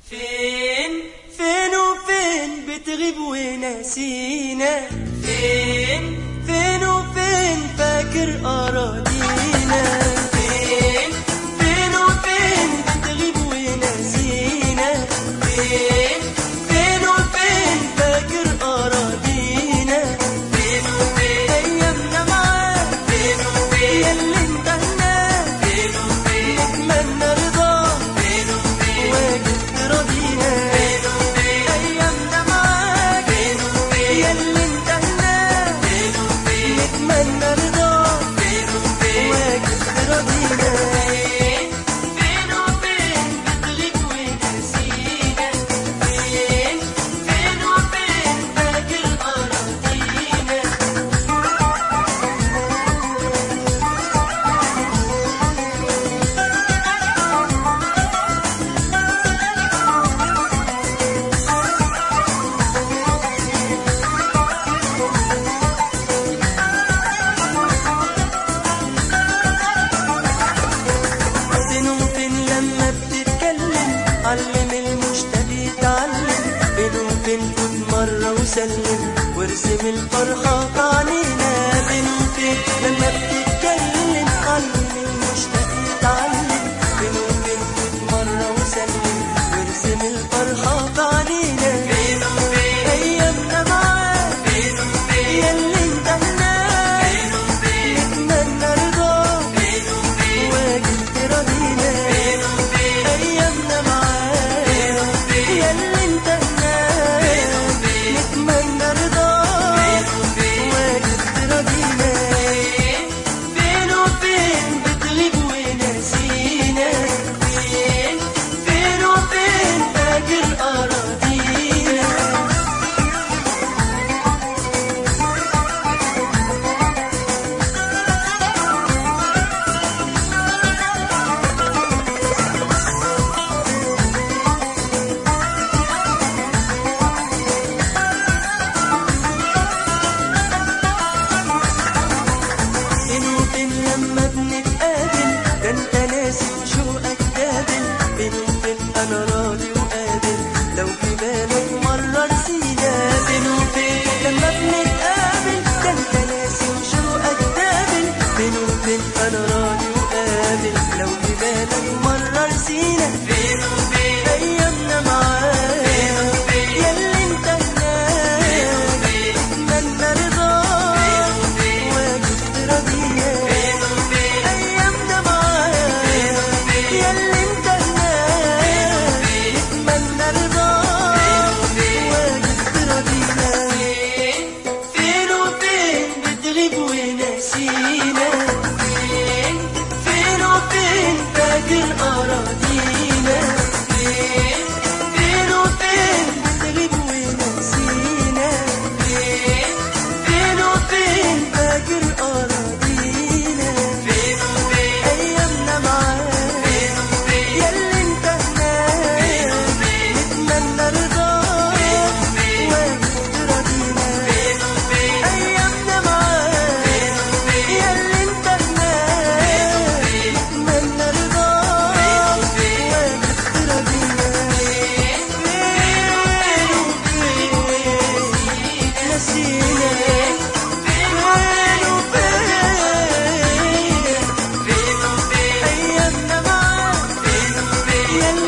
فين فين وفين بتغيب وناسينا فين فين وفين فاكر أراضينا فين فين وفين بتغيب وناسينا فين فين وفين فاكر أراضينا فين وفين أيامنا معاك فين وفين ياللي انتهنا فين وفين نتمنى رضاك فين وفين واجب تراضينا فين وفين أيامنا معاك فين وفين ياللي انتهنا فين وفين نتمنى رضاك فين وفين واجب تراضينا فين وفين بتغيب وناسينا فين فين وفين فاكر أراضينا فين وفين لما بتتكلم علم المشتاق يتعلم فين وفين خد مرة وسلم وارسم الفرحة في عينينا فين وفين لما بتتكلم علم المشتاق يتعلم فين وفين خد مرة وسلم وارسم الفرحة في عينينا فين وفين أيامنا معاك فين وفين ياللي انتهنا فين وفين نتمنى رضاك فين وفين واجب تراضينا فين وفين أيامنا معاك فين وفين ياللي انتهنا فين وفين نتمنى رضاك فين وفين واجب تراضينا فين وفين بتغيب وناسينا فين فين وفين فاكر أراضينا فين وفين لما بنتقابل ده انت ناسي وشوقك قابل فين وفين انا راضي وقابل لو في بالك مرة رسينا فين وفين لما بنتقابل ده انت ناسي وشوقك قابل فين وفين انا راضي وقابل لو في بالك مرة رسينا فين وفين ايامنا معاك فين وفين ياللي انتهنا فين وفين نتمنى رضاك فين وفين واجب تراضينا فين وفين ايامنا معاك فين وفين ياللي انتهنا فين وفين نتمنى رضاك فين وفين واجب تراضينا فين وفين بتغيب وناسينا فين فين وفين فاكر أراضينا فين فين وفين بتغيب وناسينا فين فين وفين فاكر أراضينا فين وفين أيامنا معاك فين وفين ياللي انتهنا فين وفين نتمنى رضاك فين وفين واجب تراضينا فين وفين أيامنا معاك فين وفين ياللي انتهنا فين وفين نتمنى رضاك فين واجب تراضينا فين وفين نسينا فين وفين فين وفين أيامنا معاك فين وفين ياللي